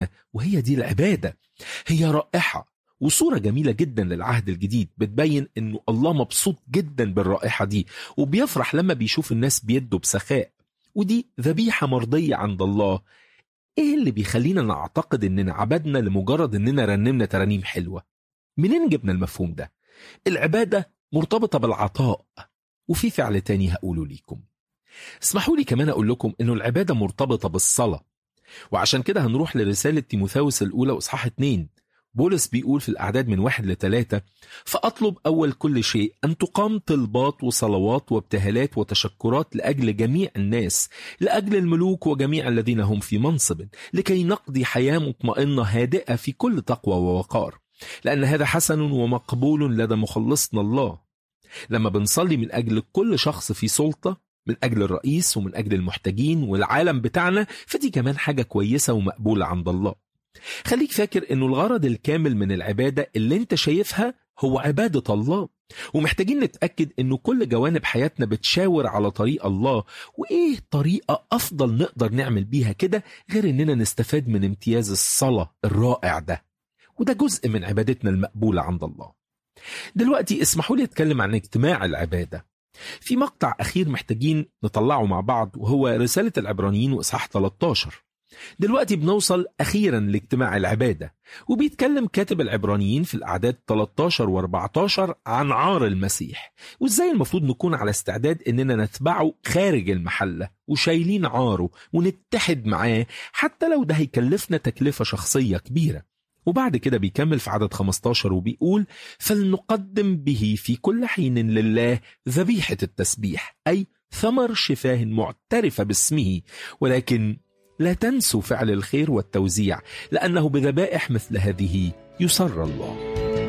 وهي دي العبادة هي رائحة وصورة جميلة جدا للعهد الجديد بتبين انه الله مبسوط جدا بالرائحة دي وبيفرح لما بيشوف الناس بيدوا بسخاء ودي ذبيحة مرضية عند الله ايه اللي بيخلينا نعتقد اننا عبدنا لمجرد اننا رنمنا ترانيم حلوة منين جبنا المفهوم ده العبادة مرتبطة بالعطاء وفي فعل تاني هقوله ليكم اسمحوا لي كمان اقول لكم انه العبادة مرتبطة بالصلاة وعشان كده هنروح لرسالة تيموثاوس الأولى وإصحاح 2 بولس بيقول في الأعداد من واحد لثلاثة فأطلب أول كل شيء أن تقام طلبات وصلوات وابتهالات وتشكرات لأجل جميع الناس لأجل الملوك وجميع الذين هم في منصب لكي نقضي حياة مطمئنة هادئة في كل تقوى ووقار لأن هذا حسن ومقبول لدى مخلصنا الله لما بنصلي من أجل كل شخص في سلطة من أجل الرئيس ومن أجل المحتاجين والعالم بتاعنا فدي كمان حاجة كويسة ومقبولة عند الله خليك فاكر انه الغرض الكامل من العبادة اللي انت شايفها هو عبادة الله ومحتاجين نتأكد انه كل جوانب حياتنا بتشاور على طريق الله وايه طريقة افضل نقدر نعمل بيها كده غير اننا نستفاد من امتياز الصلاة الرائع ده وده جزء من عبادتنا المقبولة عند الله دلوقتي اسمحوا لي اتكلم عن اجتماع العبادة في مقطع أخير محتاجين نطلعه مع بعض وهو رسالة العبرانيين وإصحاح 13 دلوقتي بنوصل أخيرا لاجتماع العبادة وبيتكلم كاتب العبرانيين في الأعداد 13 و14 عن عار المسيح وإزاي المفروض نكون على استعداد إننا نتبعه خارج المحلة وشايلين عاره ونتحد معاه حتى لو ده هيكلفنا تكلفة شخصية كبيرة وبعد كده بيكمل في عدد 15 وبيقول فلنقدم به في كل حين لله ذبيحة التسبيح أي ثمر شفاه معترفة باسمه ولكن لا تنسوا فعل الخير والتوزيع لأنه بذبائح مثل هذه يسر الله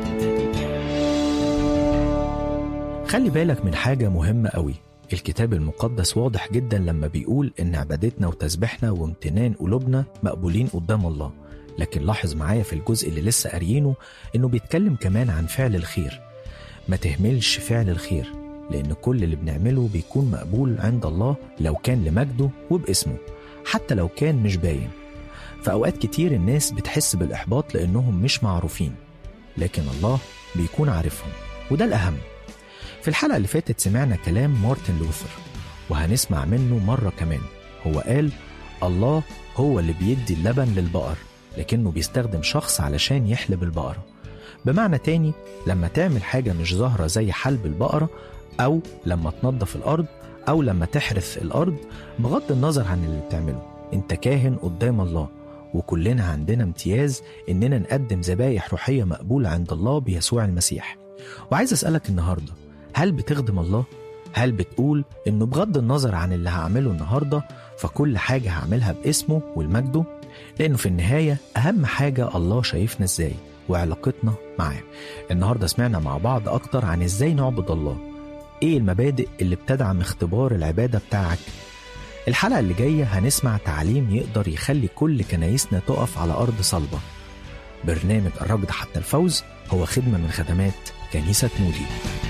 خلي بالك من حاجة مهمة قوي الكتاب المقدس واضح جدا لما بيقول إن عبادتنا وتسبيحنا وامتنان قلوبنا مقبولين قدام الله لكن لاحظ معايا في الجزء اللي لسه قاريينه إنه بيتكلم كمان عن فعل الخير ما تهملش فعل الخير لأن كل اللي بنعمله بيكون مقبول عند الله لو كان لمجده وباسمه حتى لو كان مش باين في أوقات كتير الناس بتحس بالإحباط لأنهم مش معروفين لكن الله بيكون عارفهم وده الأهم في الحلقة اللي فاتت سمعنا كلام مارتن لوثر وهنسمع منه مرة كمان هو قال الله هو اللي بيدي اللبن للبقر لكنه بيستخدم شخص علشان يحلب البقرة بمعنى تاني لما تعمل حاجة مش ظاهرة زي حلب البقرة أو لما تنظف الأرض أو لما تحرث الأرض بغض النظر عن اللي بتعمله أنت كاهن قدام الله وكلنا عندنا امتياز إننا نقدم ذبايح روحية مقبولة عند الله بيسوع المسيح وعايز أسألك النهاردة هل بتخدم الله؟ هل بتقول إنه بغض النظر عن اللي هعمله النهاردة فكل حاجة هعملها باسمه والمجده؟ لأنه في النهاية أهم حاجة الله شايفنا إزاي وعلاقتنا معاه النهاردة سمعنا مع بعض أكتر عن إزاي نعبد الله إيه المبادئ اللي بتدعم اختبار العبادة بتاعك الحلقة اللي جاية هنسمع تعليم يقدر يخلي كل كنايسنا تقف على أرض صلبة برنامج الركض حتى الفوز هو خدمة من خدمات كنيسة مودي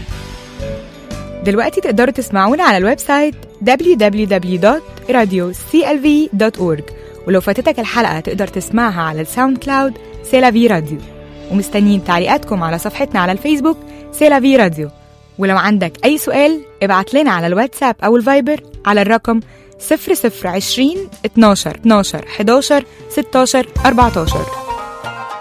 دلوقتي تقدروا تسمعونا على الويب سايت www.radioclv.org ولو فاتتك الحلقة تقدر تسمعها على الساوند كلاود سيلافي راديو ومستنيين تعليقاتكم على صفحتنا على الفيسبوك سيلافي راديو ولو عندك أي سؤال ابعت لنا على الواتساب أو الفايبر على الرقم 0020 12 12 11 16 14